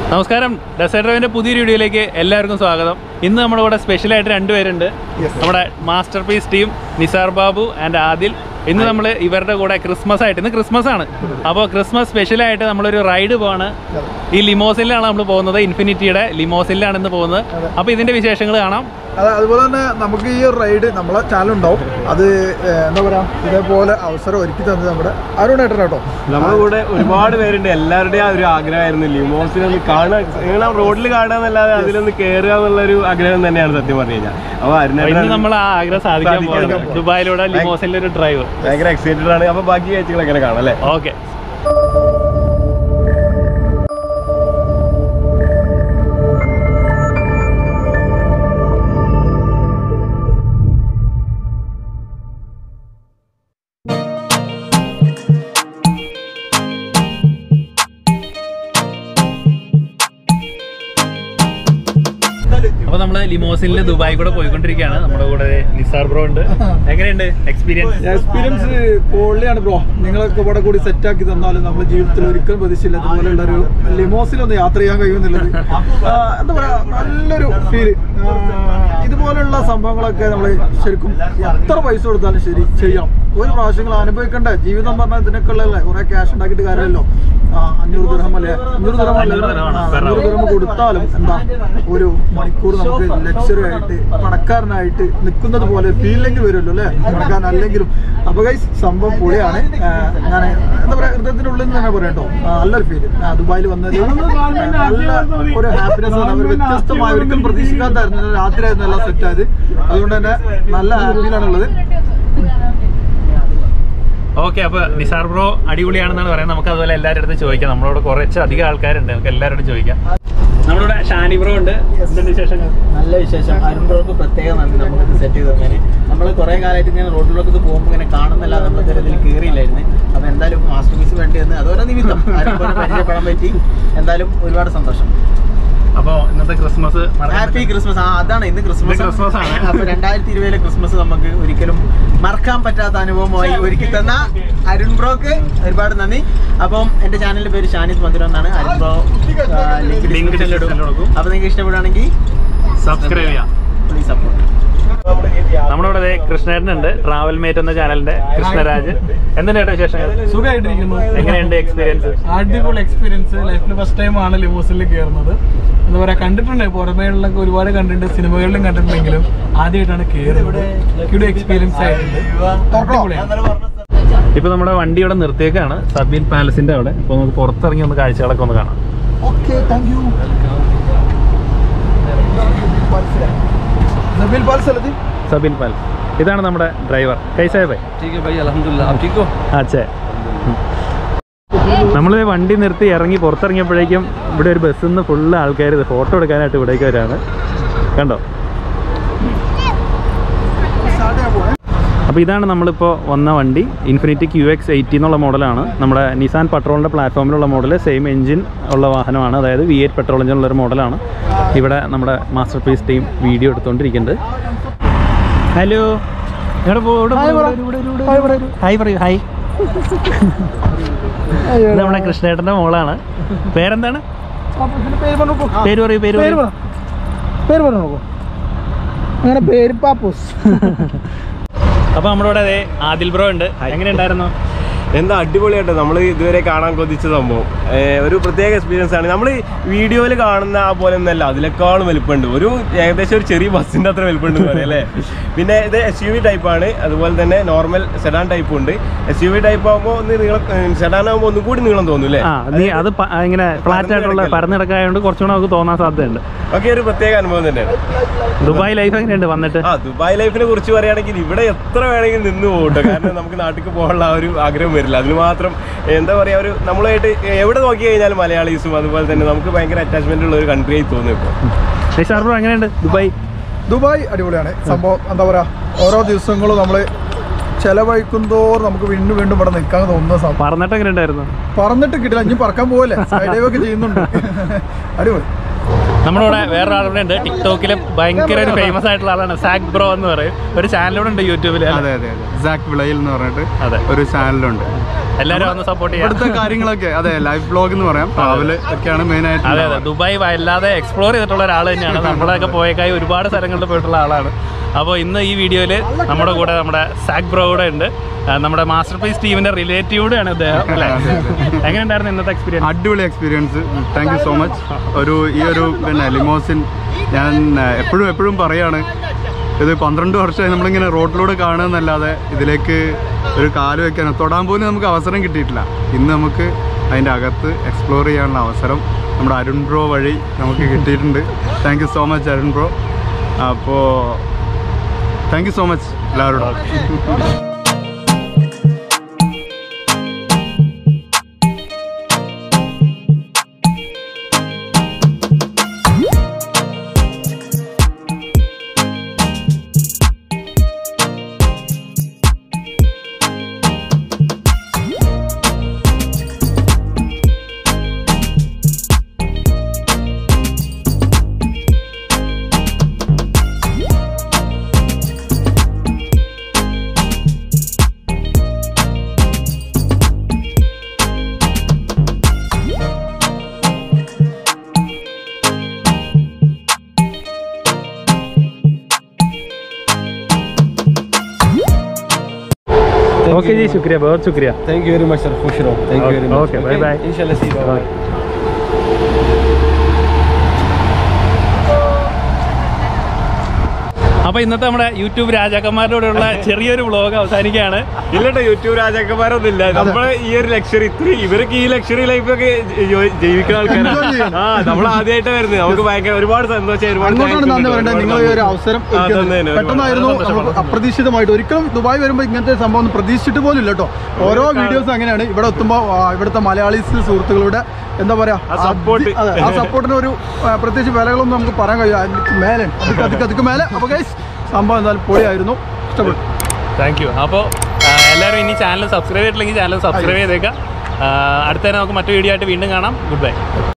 നമസ്കാരം ഡെസേർട്ട് ഡ്രൈവിന്റെ പുതിയൊരു വീഡിയോയിലേക്ക് എല്ലാവർക്കും സ്വാഗതം ഇന്ന് നമ്മുടെ കൂടെ സ്പെഷ്യലായിട്ട് രണ്ടുപേരുണ്ട് നമ്മുടെ master piece team Nisar Babu and Adil ഇന്ന് നമ്മൾ ഇവരുടെ കൂടെ ക്രിസ്മസ് ആയിട്ട് ഇന്ന് ക്രിസ്മസ് ആണ് അപ്പോൾ ക്രിസ്മസ് സ്പെഷ്യലായിട്ട് നമ്മളൊരു റൈഡ് പോവാണ് ഈ ലിമോസിലാണ് നമ്മൾ പോകുന്നത് ഇൻഫിനിറ്റിയുടെ ലിമോസിലാണ് ഇന്ന് പോകുന്നത് അപ്പോൾ ഇതിന്റെ വിശേഷങ്ങൾ കാണാം അത് അതുപോലെ തന്നെ നമുക്ക് ഈ ഒരു റൈഡ് നമ്മളെ ചാനൽ ഉണ്ടാവും അത് ഏഹ്, എന്താ പറയാ ഇതേപോലെ അവസരം ഒരുക്കി തന്നത് നമ്മുടെ അരുണേട്ടൻ കേട്ടോ നമ്മുടെ കൂടെ ഒരുപാട് പേരുണ്ട് എല്ലാവരുടെയും ആ ഒരു ആഗ്രഹമായിരുന്നു ലിമോസിനൊന്ന് കാണുക ഇങ്ങനെ റോഡിൽ കാണുക എന്നല്ലാതെ അതിലൊന്ന് കയറുക എന്നുള്ള ഒരു ആഗ്രഹം തന്നെയാണ് സത്യം പറഞ്ഞു കഴിഞ്ഞാൽ അപ്പൊ അപ്പോൾ അരുണേട്ടൻ ഇന്ന് നമ്മൾ ആ ആഗ്രഹം സാധിക്കാൻ സാധിക്കാൻ പോകുന്നത് ദുബായിലൂടെ ലിമോസിലെ ഒരു ഡ്രൈവ് ഭയങ്കര എക്സൈറ്റഡ് ആണ് അപ്പൊ ബാക്കി കാഴ്ചകൾ എങ്ങനെ കാണാം അല്ലേ ഓക്കെ അപ്പൊ നമ്മള് ലിമോസിനിൽ ദുബായി കൂടെ പോയിക്കൊണ്ടിരിക്കുകയാണ് നമ്മുടെ കൂടെ നിസാർ ബ്രോ ഉണ്ട് എങ്ങനെയുണ്ട് എക്സ്പീരിയൻസ് എക്സ്പീരിയൻസ് പൊള്ളിയാണ് ബ്രോ നിങ്ങളൊക്കെ ഇവിടെ കൂടി സെറ്റ് ആക്കി തന്നാലും നമ്മുടെ ജീവിതത്തിൽ ഒരിക്കലും പ്രതീക്ഷയില്ല ഇതുപോലെയുള്ള ഒരു ലിമോസിലൊന്ന് യാത്ര ചെയ്യാൻ കഴിയുമെന്നുള്ളത് ആ, എന്താ പറയാ നല്ലൊരു ഫീല് ഇതുപോലുള്ള സംഭവങ്ങളൊക്കെ നമ്മൾ ശരിക്കും എത്ര പൈസ കൊടുത്താലും ശരി ചെയ്യാം ഒരു പ്രാവശ്യങ്ങൾ അനുഭവിക്കണ്ടേ ജീവിതം പറഞ്ഞാൽ ഇതിനൊക്കെ ഉള്ളതല്ലേ കുറെ ക്യാഷ് ഉണ്ടാക്കിയിട്ട് കാര്യമല്ലോ ആ, അഞ്ഞൂറ് ദിർഹം അല്ലേ അഞ്ഞൂറ് ദിർഹം അല്ലേ അഞ്ഞൂറ് ദിർഹമാണ്. ആ, അഞ്ഞൂറ് ദിർഹം കൊടുത്താലും എന്താ ഒരു മണിക്കൂർ നമുക്ക് ലക്ഷറി ആയിട്ട് പണക്കാരനായിട്ട് നിൽക്കുന്നത് പോലെ ഫീലിംഗ് വരുമല്ലോ അല്ലേ പണക്കാരൻ അല്ലെങ്കിലും അപ്പൊ ഗൈസ് സംഭവം പൊളിയാണ് ആ, ഞാൻ എന്താ പറയാ ഹൃദയത്തിന്റെ ഉള്ളിൽ നിന്ന് തന്നെ പറയട്ടോ ആ, നല്ലൊരു ഫീല് ദുബായിൽ വന്നത് നല്ല ഒരു ഹാപ്പിനെസ് ആണ് ഒരു വ്യത്യസ്തമായ ഒരിക്കലും പ്രതീക്ഷിക്കാത്തായിരുന്നു രാത്രി ആയിരുന്നു എല്ലാം സെറ്റ് ആയത് അതുകൊണ്ട് തന്നെ നല്ല ഹാപ്പിയിലാണുള്ളത് ഓക്കെ അപ്പൊ നിസാർ ബ്രോ അടിപൊളിയാണെന്നാണ് പറയുന്നത് നമുക്ക് അതുപോലെ എല്ലാവരുടെ അടുത്ത് ചോദിക്കാം നമ്മളോട് കുറച്ച് അധികം ആൾക്കാരുണ്ട് നമുക്ക് എല്ലാവരോടും ചോദിക്കാം നമ്മളിവിടെ ഷാനി ബ്രോ ഉണ്ട് എന്തുണ്ട് വിശേഷങ്ങൾ നല്ല വിശേഷം അരുൺബ്രോക്ക് പ്രത്യേക നന്ദി നമുക്കിത് സെറ്റ് ചെയ്ത് തന്നതിന് നമ്മൾ കുറേ കാലമായിട്ട് ഇങ്ങനെ റോഡിലൊക്കെ ഇത് പോകുമ്പോൾ ഇങ്ങനെ കാണുന്നില്ല നമ്മൾ ഇതുവരെ ഇതിൽ കയറിയില്ലായിരുന്നു അപ്പോൾ എന്തായാലും മാസ്റ്റർ പീസ് വേണ്ടി വന്ന് അതോരോ നിമിത്തം അരുൺബ്രോനെ പരിചയപ്പെടാൻ പറ്റി എന്തായാലും ഒരുപാട് സന്തോഷം അപ്പൊ ഇന്നത്തെ ക്രിസ്മസ് ഹാപ്പി ക്രിസ്മസ് ആ അതാണ് ഇന്ന് ക്രിസ്മസ് ഇന്ന് ക്രിസ്മസ് ആണ്. അപ്പൊ രണ്ടായിരത്തി ഇരുപതിലെ ക്രിസ്മസ് നമുക്ക് ഒരിക്കലും മറക്കാൻ പറ്റാത്ത അനുഭവമായി ഒരുക്കി തന്ന അരുൺ ബ്രോക്ക് ഒരുപാട് നന്ദി അപ്പം എന്റെ ചാനലിന്റെ പേര് ഷാനിസ് മധുരം എന്നാണ് അരുൺ ബ്രോ ലിങ്ക് Link ഡിസ്ക്രിപ്ഷനിൽ ഇടും description ൽ കൊടുക്കും. അപ്പൊ നിങ്ങൾക്ക് ഇഷ്ടപ്പെടുകയാണെങ്കിൽ സബ്സ്ക്രൈബ് ചെയ്യാം പ്ലീസ് സപ്പോർട്ട് നമ്മുടെ ഇവിടെ കൃഷ്ണേട്ടൻ ഉണ്ട് ട്രാവൽ മേറ്റ് എന്ന ചാനലിന്റെ കൃഷ്ണരാജ് എന്തുണ്ട് ചേട്ടാ വിശേഷങ്ങൾ സുഖമായിട്ടിരിക്കുന്നു എങ്ങനെയുണ്ട് എക്സ്പീരിയൻസ് അടിപൊളി എക്സ്പീരിയൻസ് ലൈഫിൽ ഫസ്റ്റ് ടൈം ആണ് ലിമോസിൽ കയറുന്നത് എന്താ പറയാ കണ്ടിട്ടുണ്ട് പുറമേകളിലൊക്കെ ഒരുപാട് കണ്ടിട്ടുണ്ട് സിനിമകളിലും കണ്ടിട്ടുണ്ടെങ്കിലും ആദ്യമായിട്ടാണ് കയറുന്നത് ഇവിടെ എക്സ്പീരിയൻസ് ആയിട്ടുണ്ട് അടിപൊളിയാണ്. ഇപ്പൊ നമ്മുടെ വണ്ടി ഇവിടെ നിർത്തിയേക്കാണ് സബീൻ പാലസിന്റെ അവിടെ അപ്പൊ നമുക്ക് പുറത്തിറങ്ങി ഒന്ന് കാഴ്ചകളൊക്കെ ഒന്ന് കാണാം ഓക്കെ താങ്ക് യു നബീൽ പാൽ സ്ഥലത്ത് സബീൻ പാലസ് ഇതാണ് നമ്മുടെ ഡ്രൈവർ കൈസാബേ ठीक है भाई अल्हम्दुलिल्लाह आप ठीक हो അച്ഛേ നമ്മൾ വണ്ടി നിർത്തി ഇറങ്ങി പുറത്തിറങ്ങിയപ്പോഴേക്കും ഇവിടെ ഒരു ബസ്സിൽ നിന്ന് ഫുള്ള് ആൾക്കാർ ഇത് ഫോട്ടോ എടുക്കാനായിട്ട് ഇവിടേക്ക് വരാണ് കണ്ടോ അപ്പോൾ ഇതാണ് നമ്മളിപ്പോൾ വന്ന വണ്ടി ഇൻഫിനിറ്റി ക്യു എക്സ് എയ്റ്റി എന്നുള്ള മോഡലാണ് നമ്മുടെ നിസാൻ പെട്രോളിൻ്റെ പ്ലാറ്റ്ഫോമിലുള്ള മോഡൽ സെയിം എഞ്ചിൻ ഉള്ള വാഹനമാണ് അതായത് വി എയ്റ്റ് പെട്രോൾ എഞ്ചിൻ ഉള്ളൊരു മോഡലാണ് ഇവിടെ നമ്മുടെ മാസ്റ്റർ പീസ് ടീം വീഡിയോ എടുത്തുകൊണ്ടിരിക്കുന്നുണ്ട് ഹലോ എവിടെ പോ ഇവിടെ ഹായ് പറയൂ ഹായ് ഇത് നമ്മുടെ കൃഷ്ണേട്ടൻ്റെ മോളാണ് പേരെന്താണ് പേര് പറയൂ പേര് പറയൂ പേര് പറഞ്ഞു അങ്ങനെ പേര് പാപ്പൂസ് അപ്പോൾ നമ്മുടെ ഇവിടെ അതെ ആദിൽ ബ്രോ ഉണ്ട് എങ്ങനെ ഉണ്ടായിരുന്നു എന്താ അടിപൊളിയായിട്ട് നമ്മൾ ഇതുവരെ കാണാൻ കൊതിച്ച സംഭവം ഏഹ് ഒരു പ്രത്യേക എക്സ്പീരിയൻസ് ആണ് നമ്മൾ വീഡിയോയിൽ കാണുന്ന ആ പോലെ ഒന്നല്ല അതിനേക്കാളും വലിപ്പമുണ്ട് ഒരു ഏകദേശം ഒരു ചെറിയ ബസ്സിൻ്റെ അത്ര വലിപ്പമുണ്ട് എന്ന് പറയാം അല്ലേ പിന്നെ ഇത് എസ് യു വി ടൈപ്പാണ് അതുപോലെ തന്നെ നോർമൽ സെഡാൻ ടൈപ്പും ഉണ്ട് എസ് യു വി ടൈപ്പ് ആകുമ്പോൾ ഒന്ന് നീളം സെഡാൻ ആകുമ്പോൾ ഒന്നും കൂടി നീളം തോന്നും അല്ലേ ആ നീ അത് പ- ആ, ഇങ്ങനെ ഫ്ലാറ്റ് ആയിട്ടുള്ള പരന്നിടക്കായതുകൊണ്ട് കുറച്ചുകൂടെ നമുക്ക് തോന്നാൻ സാധ്യതയുണ്ട് ഒക്കെ ഒരു പ്രത്യേക അനുഭവം തന്നെയാണ് ദുബായ് ലൈഫ് എങ്ങനെയുണ്ട് വന്നിട്ട് ആ ദുബായ് ലൈഫിനെ കുറിച്ച് പറയുകയാണെങ്കിൽ ഇവിടെ എത്ര വേണമെങ്കിലും നിന്ന് പോകട്ടോ കാരണം നമുക്ക് നാട്ടിൽ പോകാനുള്ള ആ ഒരു ആഗ്രഹം വരില്ല അതിന് മാത്രം എന്താ പറയുക ഒരു നമ്മളായിട്ട് എവിടെ നോക്കി കഴിഞ്ഞാലും മലയാളീസും അതുപോലെ തന്നെ നമുക്ക് ഭയങ്കര അറ്റാച്ച്മെന്റ് ഉള്ള ഒരു കൺട്രി ആയി തോന്നുന്നു ഇപ്പോൾ നിഷാർ ബ്രോ എങ്ങനെയുണ്ട് ദുബായ് ദുബായ് അടിപൊളിയാണ് സംഭവം എന്താ പറയാ ഓരോ ദിവസങ്ങളും നമ്മൾ ചെലവഴിക്കും തോറും നമുക്ക് വീണ്ടും വീണ്ടും ഇവിടെ നിൽക്കാൻ തോന്നുന്ന സംഭവം പറഞ്ഞിട്ട് എങ്ങനെ ഉണ്ടായിരുന്നു പറന്നിട്ട് കിട്ടില്ല ഇനി പറക്കാൻ പോവല്ലേ സ്കൈ ഡൈവ് ഒക്കെ ചെയ്യുന്നുണ്ട് അടിപൊളി നമ്മുടെ വേറൊരാളുടെ ഉണ്ട് ടിക്ടോക്കിൽ ഭയങ്കര ഒരു ഫേമസ് ആയിട്ടുള്ള ആളാണ് സാക് ബ്രോ എന്ന് പറയും ഒരു ചാനലൂടെ ഉണ്ട് യൂട്യൂബിൽ അതെ അതെ അതെ സാക്ക് വിളയിൽ എന്ന് പറഞ്ഞിട്ട് അതെ ഒരു ചാനലുണ്ട് എല്ലാവരും ഒന്ന് സപ്പോർട്ട് ചെയ്യാം ഇവിടുത്തെ കാര്യങ്ങളൊക്കെ അതെ ലൈഫ് ബ്ലോഗ് എന്ന് പറയാം ട്രാവൽ ഒക്കെയാണ് മെയിൻ ആയിട്ട് അതെ അതെ ദുബായ് വല്ലാതെ എക്സ്പ്ലോർ ചെയ്തിട്ടുള്ള ഒരാൾ തന്നെയാണ് നമ്മളൊക്കെ പോയേക്കായി ഒരുപാട് സ്ഥലങ്ങളിൽ പോയിട്ടുള്ള ആളാണ് അപ്പോൾ ഇന്ന് ഈ വീഡിയോയിൽ നമ്മുടെ കൂടെ നമ്മുടെ സാക് ബ്രോ കൂടെ ഉണ്ട് ആ, നമ്മുടെ മാസ്റ്റർ പീസ് ടീമിന്റെ റിലേറ്റീവ് കൂടെയാണ് ഇദ്ദേഹം അല്ലേ എങ്ങനെയുണ്ടായിരുന്നു ഇന്നത്തെ എക്സ്പീരിയൻസ് അടിപൊളി experience thank you so much ഒരു ഈ ഒരു പിന്നെ ലിമോസിൻ ഞാൻ എപ്പോഴും എപ്പോഴും പറയാണ് ഇത് പന്ത്രണ്ട് വർഷമായി നമ്മളിങ്ങനെ റോഡിലൂടെ കാണുന്നല്ലാതെ ഇതിലേക്ക് ഒരു കാല് വെക്കാൻ തൊടാൻ പോലും നമുക്ക് അവസരം കിട്ടിയിട്ടില്ല ഇന്ന് നമുക്ക് അതിൻ്റെ അകത്ത് എക്സ്പ്ലോർ ചെയ്യാനുള്ള അവസരം നമ്മുടെ അരുൺ ബ്രോ വഴി നമുക്ക് കിട്ടിയിട്ടുണ്ട് thank you so much Arun bro അപ്പോൾ താങ്ക് യു സോ മച്ച് എല്ലാവരോടും ओके जी शुक्रिया बहुत शुक्रिया thank you very much sir खुश रहो thank you very much Okay, bye bye. इंशाल्लाह सी यू അപ്പോൾ ഇന്നത്തെ നമ്മുടെ യൂട്യൂബ് രാജാക്കന്മാരോടുള്ള ചെറിയൊരു വ്ളോഗ് അവസാനിക്കുകയാണ് ഇല്ലട്ടോ യൂട്യൂബ് രാജാക്കന്മാരൊന്നും ഇല്ല നമ്മള് ഈ ഒരു ലക്ഷറി ഇത്ര ഇവർക്ക് ഈ ലക്ഷറി ലൈഫൊക്കെ ജീവിക്കുന്ന ആൾക്കാരാണ് Enjoy ചെയ്യണം. ആ നമ്മൾ ആദ്യമായിട്ട് വരുന്നത് നമുക്ക് ഭയങ്കര ഒരുപാട് സന്തോഷം ഒരുപാട് അങ്ങോട്ടാണ് thanks നന്ദി ഉണ്ട്. പറയേണ്ടത് ഒരുപാട് നിങ്ങൾ ഈ ഒരു അവസരം ആ, ഒരുക്കിയത്. തന്നേനെ, ഒരുപാട്. പെട്ടെന്നായിരുന്നു നമുക്ക് അപ്രതീക്ഷിതമായിട്ട് ഒരിക്കലും ദുബായ് വരുമ്പോൾ ഇങ്ങനത്തെ ഒരു സംഭവം ഒന്നും പ്രതീക്ഷിച്ചിട്ട് പോലും ഇല്ല കേട്ടോ ഓരോ വീഡിയോസും അങ്ങനെയാണ് ഇവിടെ എത്തുമ്പോൾ ഇവിടുത്തെ മലയാളീസ് സുഹൃത്തുക്കളുടെ എന്താ പറയാ ആ support. അതി- അതെ, ആ സപ്പോർട്ടിന് ഒരു ആ, പ്രത്യേകിച്ച് വിലകളൊന്നും നമുക്ക് പറയാൻ കഴിയും അതിന് മേലെ അതിക്ക് അതിക്ക് അതിക്ക് മേലെ അപ്പോൾ ഗൈസ് സംഭവം എന്തായാലും പൊളിയായിരുന്നു ഇഷ്ടപ്പെട്ടു താങ്ക് യു അപ്പോൾ എല്ലാവരും ഇനി ചാനൽ സബ്സ്ക്രൈബ് ചെയ്തിട്ടില്ലെങ്കിൽ ചാനൽ സബ്സ്ക്രൈബ് ചെയ്തേക്കാം ആ, അടുത്ത തന്നെ നമുക്ക് മറ്റു വീഡിയോ ആയിട്ട് വീണ്ടും കാണാം ഗുഡ് ബൈ